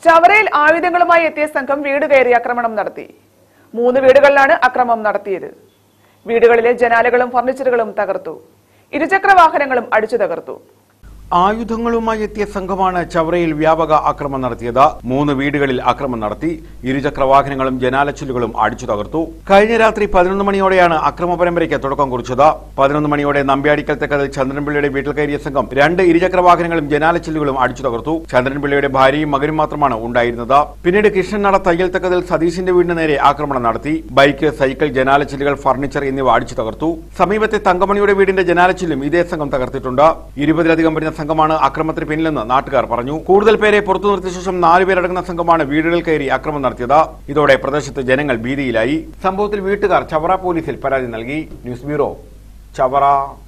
ചവറയിൽ ആയുധങ്ങളുമായി എത്തിയ സംഘം വീട് കയറി ആക്രമണം നടത്തി മൂന്ന് വീടുകളിലാണ് അക്രമം നടത്തിയത് വീടുകളിലെ ജനാലകളും ഫർണിച്ചറുകളും തകർത്തു ഇരുചക്ര വാഹനങ്ങളും അടിച്ചു തകർത്തു ആയുധങ്ങളുമായി എത്തിയ സംഘമാണ് ചവറയിൽ വ്യാപക ആക്രമണം നടത്തിയത് മൂന്ന് വീടുകളിൽ ആക്രമണം നടത്തി ഇരുചക്ര വാഹനങ്ങളും ജനാലച്ചില്ലുകളും അടിച്ചു തകർത്തു കഴിഞ്ഞ രാത്രി പതിനൊന്ന് മണിയോടെയാണ് അക്രമ പരമ്പരയ്ക്ക് തുടക്കം കുറിച്ചത് പതിനൊന്ന് മണിയോടെ നമ്പ്യാടിക്കൽ തെക്കതിൽ ചന്ദ്രൻപിള്ളയുടെ വീട്ടിൽ കയറിയ സംഘം രണ്ട് ഇരുചക്ര വാഹനങ്ങളും ജനാലച്ചില്ലുകളും അടിച്ചു തകർത്തു ചന്ദ്രൻപിള്ളയുടെ ഭാര്യയും മകനും മാത്രമാണ് ഉണ്ടായിരുന്നത് പിന്നീട് കൃഷ്ണനട തയ്യൽ തെക്കതിൽ സതീശിന്റെ വീടിന് നേരെ ആക്രമണം നടത്തി ബൈക്ക് സൈക്കിൾ ജനാലച്ചില്ലുകൾ ഫർണിച്ചർ എന്നിവ അടിച്ചു തകർത്തു സമീപത്തെ തങ്കമണിയുടെ വീടിന്റെ ജനാലച്ചില്ലും ഇതേ സംഘം തകർത്തിട്ടുണ്ട് ഇരുപതിലധികം വരുന്ന സംഘമാണ് അക്രമത്തിന് പിന്നിലെന്ന് നാട്ടുകാർ പറഞ്ഞു കൂടുതൽ പേരെ പുറത്തു നിർത്തിയ ശേഷം നാലുപേരടങ്ങുന്ന സംഘമാണ് വീടുകളിൽ കയറി അക്രമം നടത്തിയത് ഇതോടെ പ്രദേശത്ത് ജനങ്ങൾ ഭീതിയിലായി സംഭവത്തിൽ വീട്ടുകാർ ചവറ പോലീസിൽ പരാതി നൽകി ന്യൂസ് ബ്യൂറോ ചവറ